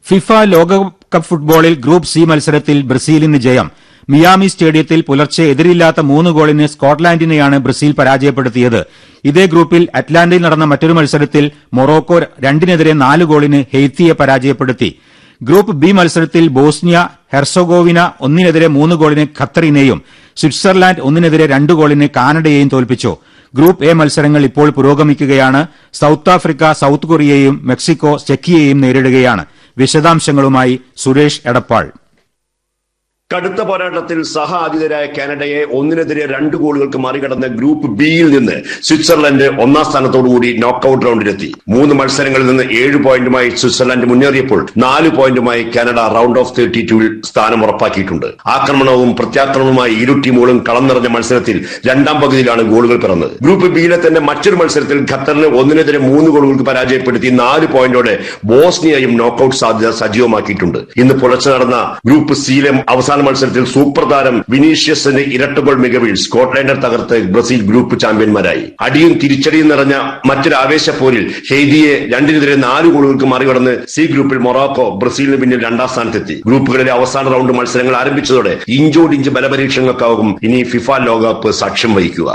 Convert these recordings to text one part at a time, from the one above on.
FIFA ലോകകപ്പ് ഫുട്ബോളിൽ group C മത്സരത്തിൽ ബ്രസീലിന് ജയം മിയാമി സ്റ്റേഡിയത്തിൽ പുലർച്ചെ എതിരില്ലാത്ത മൂന്ന് ഗോളിന് സ്കോട്ട്ലാൻഡിനെയാണ് ബ്രസീൽ പരാജയപ്പെടുത്തിയത് ഇതേ ഗ്രൂപ്പിൽ അറ്റ്ലാന്റയിൽ നടന്ന മറ്റൊരു മത്സരത്തിൽ മൊറോക്കോ രണ്ടിനെതിരെ നാല് ഗോളിന് ഹെയ്ത്തിയെ പരാജയപ്പെടുത്തി ഗ്രൂപ്പ് ബി മത്സരത്തിൽ ബോസ്നിയ ഹെർസോഗോവിന ഒന്നിനെതിരെ മൂന്ന് ഗോളിന് ഖത്തറിനെയും സ്വിറ്റ്സർലാൻഡ് ഒന്നിനെതിരെ രണ്ട് ഗോളിന് കാനഡയെയും തോൽപ്പിച്ചു ഗ്രൂപ്പ് എ മത്സരങ്ങൾ ഇപ്പോൾ പുരോഗമിക്കുകയാണ് സൌത്ത് ആഫ്രിക്ക സൌത്ത് കൊറിയയെയും മെക്സിക്കോ ചെക്കിയെയും നേരിടുകയാണ് വിശദാംശങ്ങളുമായി സുരേഷ് എടപ്പാൾ കടുത്ത പോരാട്ടത്തിൽ സഹ ആതിഥേയരായ കാനഡയെ ഒന്നിനെതിരെ രണ്ട് ഗോളുകൾക്ക് മറികടന്ന് ഗ്രൂപ്പ് ബിയിൽ നിന്ന് സ്വിറ്റ്സർലൻഡ് ഒന്നാം സ്ഥാനത്തോടുകൂടി നോക്കൌട്ട് റൗണ്ടിലെത്തി മൂന്ന് മത്സരങ്ങളിൽ നിന്ന് ഏഴ് പോയിന്റുമായി സ്വിറ്റ്സർലൻഡ് മുന്നേറിയപ്പോൾ നാല് പോയിന്റുമായി കാനഡ റൗണ്ട് ഓഫ് തേർട്ടി ടൂവിൽ സ്ഥാനം ഉറപ്പാക്കിയിട്ടുണ്ട് ആക്രമണവും പ്രത്യാക്രമണവുമായി ഇരു ടീമുകളും കളം നിറഞ്ഞ മത്സരത്തിൽ രണ്ടാം പകുതിയിലാണ് ഗോളുകൾ പിറന്നത് ഗ്രൂപ്പ് ബിയിലെ തന്നെ മറ്റൊരു മത്സരത്തിൽ ഖത്തറിന് ഒന്നിനെതിരെ മൂന്ന് ഗോളുകൾക്ക് പരാജയപ്പെടുത്തി നാല് പോയിന്റോടെ ബോസ്നിയയും നോക്കൌട്ട് സാധ്യത സജീവമാക്കിയിട്ടുണ്ട് ഇന്ന് പുലർച്ചെ നടന്ന ഗ്രൂപ്പ് സിയിലെ അവസാന മത്സരത്തിൽ സൂപ്പർ താരം വിനീഷ്യസിന്റെ ഇരട്ട ഗോൾ മികവിൽ സ്കോട്ട്ലാൻഡർ തകർത്ത് ബ്രസീൽ ഗ്രൂപ്പ് ചാമ്പ്യന്മാരായി അടിയും തിരിച്ചടിയും നിറഞ്ഞ മറ്റൊരു ആവേശപ്പോരിൽ ഹെയ്ദിയെ രണ്ടിനെതിരെ നാല് ഗോളുകൾക്ക് മറികടന്ന് സി ഗ്രൂപ്പിൽ മൊറോക്കോ ബ്രസീലിന് പിന്നിൽ രണ്ടാം സ്ഥാനത്തെത്തി ഗ്രൂപ്പുകളിലെ അവസാന റൗണ്ട് മത്സരങ്ങൾ ആരംഭിച്ചതോടെ ഇഞ്ചോടിഞ്ച് ബലപരീക്ഷണങ്ങൾക്കാവും ഇനി ഫിഫ ലോകകപ്പ് സാക്ഷ്യം വഹിക്കുക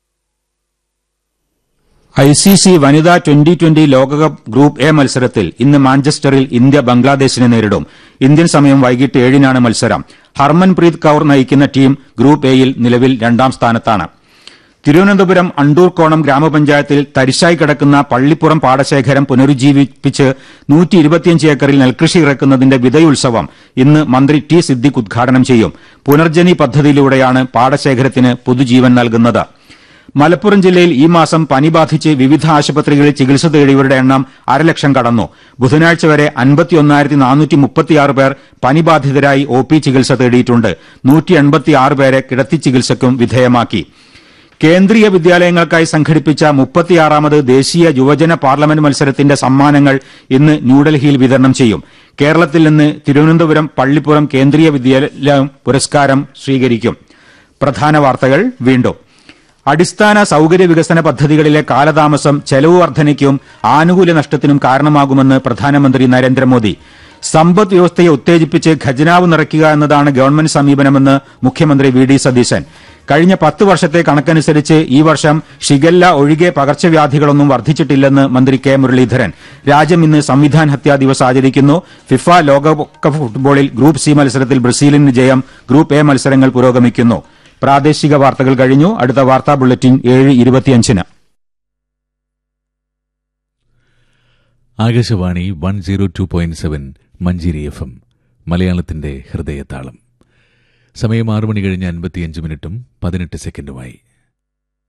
ഐ സി സി വനിതാ ട്വന്റി ട്വന്റി ലോകകപ്പ് ഗ്രൂപ്പ് എ മത്സരത്തിൽ ഇന്ന് മാഞ്ചസ്റ്ററിൽ ഇന്ത്യ ബംഗ്ലാദേശിനെ നേരിടും ഇന്ത്യൻ സമയം വൈകിട്ട് ഏഴിനാണ് മത്സരം ഹർമൻപ്രീത് കൌർ നയിക്കുന്ന ടീം ഗ്രൂപ്പ് എയിൽ നിലവിൽ രണ്ടാം സ്ഥാനത്താണ് തിരുവനന്തപുരം അണ്ടൂർക്കോണം ഗ്രാമപഞ്ചായത്തിൽ തരിശായി കിടക്കുന്ന പള്ളിപ്പുറം പാടശേഖരം പുനരുജ്ജീവിപ്പിച്ച് നൂറ്റി ഇരുപത്തിയഞ്ച് ഏക്കറിൽ നെൽകൃഷി ഇറക്കുന്നതിന്റെ വിതയുത്സവം ഇന്ന് മന്ത്രി ടി സിദ്ദിഖ് ഉദ്ഘാടനം ചെയ്യും പുനർജനി പദ്ധതിയിലൂടെയാണ് പാടശേഖരത്തിന് പുതുജീവൻ നൽകുന്നത് മലപ്പുറം ജില്ലയിൽ ഈ മാസം പനി ബാധിച്ച് വിവിധ ആശുപത്രികളിൽ ചികിത്സ തേടിയവരുടെ എണ്ണം അരലക്ഷം കടന്നു ബുധനാഴ്ച വരെ അൻപത്തിയൊന്നായിരത്തി നാനൂറ്റി മുപ്പത്തിയാറ് പേർ പനി ബാധിതരായി ഒ പി ചികിത്സ തേടിയിട്ടുണ്ട് നൂറ്റി എൺപത്തിയാറ് പേരെ കിടത്തി ചികിത്സയ്ക്കും വിധേയമാക്കി കേന്ദ്രീയ വിദ്യാലയങ്ങൾക്കായി സംഘടിപ്പിച്ച മുപ്പത്തിയാറാമത് ദേശീയ യുവജന പാർലമെന്റ് മത്സരത്തിന്റെ സമ്മാനങ്ങൾ ഇന്ന് ന്യൂഡൽഹിയിൽ വിതരണം ചെയ്യും കേരളത്തിൽ നിന്ന് തിരുവനന്തപുരം പള്ളിപ്പുറം കേന്ദ്രീയ വിദ്യാലയം പുരസ്കാരം സ്വീകരിക്കും പ്രധാന വാർത്തകൾ വീണ്ടും അടിസ്ഥാന സൌകര്യ വികസന പദ്ധതികളിലെ കാലതാമസം ചെലവ് വർധനയ്ക്കും ആനുകൂല്യ നഷ്ടത്തിനും കാരണമാകുമെന്ന് പ്രധാനമന്ത്രി നരേന്ദ്രമോദി സമ്പദ് വ്യവസ്ഥയെ ഉത്തേജിപ്പിച്ച് ഖജനാവ് നിറയ്ക്കുക എന്നതാണ് ഗവൺമെന്റ് സമീപനമെന്ന് മുഖ്യമന്ത്രി വി ഡി സതീശൻ കഴിഞ്ഞ പത്ത് വർഷത്തെ കണക്കനുസരിച്ച് ഈ വർഷം ഷിഗല്ല ഒഴികെ പകർച്ചവ്യാധികളൊന്നും വർദ്ധിച്ചിട്ടില്ലെന്ന് മന്ത്രി കെ മുരളീധരൻ രാജ്യം ഇന്ന് സംവിധാൻ ഹത്യാ ദിവസ് ആചരിക്കുന്നു ഫിഫ ലോകകപ്പ് ഫുട്ബോളിൽ ഗ്രൂപ്പ് സി മത്സരത്തിൽ ബ്രസീലിന് ജയം ഗ്രൂപ്പ് എ മത്സരങ്ങൾ പുരോഗമിക്കുന്നു പ്രാദേശിക വാർത്തകൾ കഴിഞ്ഞു അടുത്ത വാർത്താ ബുള്ളറ്റിൻ ഏഴ് ഇരുപത്തിയഞ്ചിന് Akashvani one zero two point seven Manjeri F M മലയാളത്തിന്റെ ഹൃദയതാളം സമയം ആറ് മണി കഴിഞ്ഞ് അൻപത്തിയഞ്ച് മിനിറ്റും പതിനെട്ട് സെക്കൻഡുമായി